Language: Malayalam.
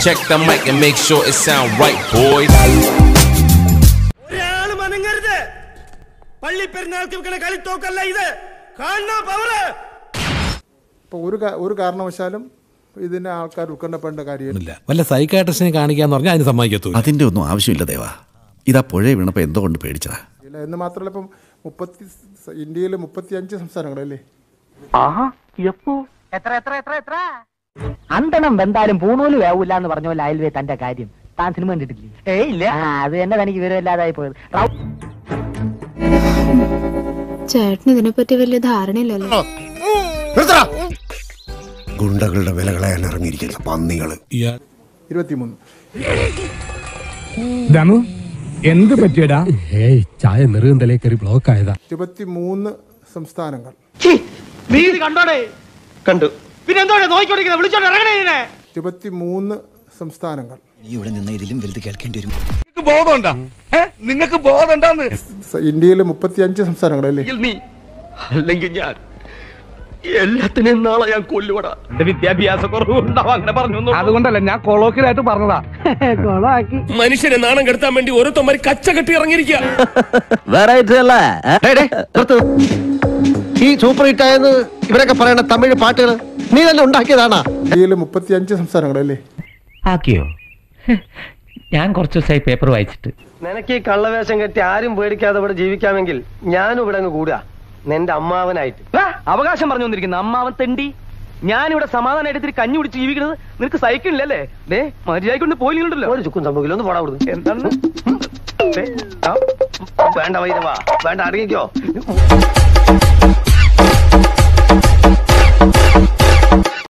Check the mic and make sure it sound right, boys. ഒരാള് മനങ്ങരുത് പള്ളി പെരുന്നാൾക്ക് വെക്കണ കളിത്തോക്കല്ല ഇത് കാണണ പവറ് ഇപ്പോൾ ഒരു കാ- ഒരു കാരണവശാലും ഇതിനെ ആൾക്കാർ ഉത്കണ്ഠപ്പെടേണ്ട കാര്യമില്ല ഇല്ല വല്ല സൈക്കാട്രിസ്റ്റിനെ കാണിക്കാന്ന് പറഞ്ഞാൽ അതിന് സമ്മതിക്കത്തു അതിന്റെ ഒന്നും ആവശ്യമില്ല ദേവാ ഇതാ പുഴ വീണപ്പോ എന്തോ കൊണ്ട് പേടിച്ചതാ ഇല്ല എന്ന് മാത്രമല്ല ഇപ്പം മുപ്പത്തി ഇന്ത്യയിൽ മുപ്പത്തി അഞ്ച് സംസ്ഥാനങ്ങളല്ലേ എത്ര എത്ര എത്ര എത്ര അന്തണം വെന്താലും പൂണൂല് വേവൂല എന്ന് പറഞ്ഞ പോലെ അയൽവേ തന്റെ കാര്യം താൻ സിനിമ കണ്ടിട്ടില്ലേ ഏ ഇല്ല അത് തന്നെ തനിക്ക് വിവരമില്ലാതായി പോയത് റൗ- ചേട്ടന് ഇതിനെപ്പറ്റി വലിയ ധാരണയില്ലല്ലോ ഗുണ്ടകളുടെ വില കളയാൻ ഇറങ്ങിയിരിക്കുന്ന പന്നികള് ഇയാൾ ഇരുപത്തിമൂന്ന് ദമു എന്ത് പറ്റിയടാ ഏയ് ചായ നെറുകന്തലേ കയറി ബ്ലോക്ക് ആയതാ ഇരുപത്തിമൂന്ന് സംസ്ഥാനങ്ങൾ നീ ഇത് കണ്ടോടെ കണ്ടു പിന്നെ എന്തോടെ നോക്കിക്കൊണ്ടിരിക്കുന്നത് വിളിച്ചോണ്ട് ഇറങ്ങണേ ഇതിനെ ഇരുപത്തിമൂന്ന് സംസ്ഥാനങ്ങൾ ഇവിടെ നിന്ന് ഇതിലും വലുത് കേൾക്കേണ്ടി വരും നിങ്ങൾക്ക് ബോധമുണ്ടാന്ന് സ- ഇന്ത്യയിൽ മുപ്പത്തി അഞ്ച് സംസ്ഥാനങ്ങളല്ലേ നീ അല്ലെങ്കിൽ ഞാൻ എല്ലാത്തിനെയും നാളെ ഞാൻ കൊല്ലുവടാ എന്റെ വിദ്യാഭ്യാസ കുറവുണ്ടാവും അങ്ങനെ പറഞ്ഞു അതുകൊണ്ടല്ല ഞാൻ കൊളോക്കിലായിട്ട് പറഞ്ഞതാ കൊളാക്കി മനുഷ്യനെ നാണം കെടുത്താൻ വേണ്ടി ഓരോരുത്തന്മാർ കച്ച കെട്ടി ഇറങ്ങിയിരിക്കുക ഈ സൂപ്പർ ഹിറ്റ് ആയെന്ന് ഇവരൊക്കെ പറയണ തമിഴ് പാട്ടുകൾ നീ തന്നെ ഉണ്ടാക്കിയതാണാ ഇന്ത്യയിൽ മുപ്പത്തി അഞ്ച് സംസ്ഥാനങ്ങളല്ലേ ആക്കിയോ ഞാൻ കുറച്ച് ദിവസമായി പേപ്പർ വായിച്ചിട്ട് നിനക്ക് ഈ കള്ളവേഷം കെട്ടി ആരും പേടിക്കാതെ ഇവിടെ ജീവിക്കാമെങ്കിൽ ഞാനും ഇവിടെ അങ്ങ് കൂടുക നിന്റെ അമ്മാവനായിട്ട് അവകാശം പറഞ്ഞു വന്നിരിക്കുന്ന അമ്മാവൻ തെണ്ടി ഞാനിവിടെ സമാധാനമായിട്ട് ഇത്തിരി കഞ്ഞി കുടിച്ച് ജീവിക്കുന്നത് നിനക്ക് സഹിക്കണില്ലല്ലേ ദേ മര്യാദ പോയില്ലല്ലോ ഒരു ചുക്കും സംഭവിക്കില്ല ഒന്ന് പോടാ കൊടുത്തു എന്താണ് ദേ, ആ, വേണ്ട വൈരവാ വേണ്ട അടങ്ങിക്കോ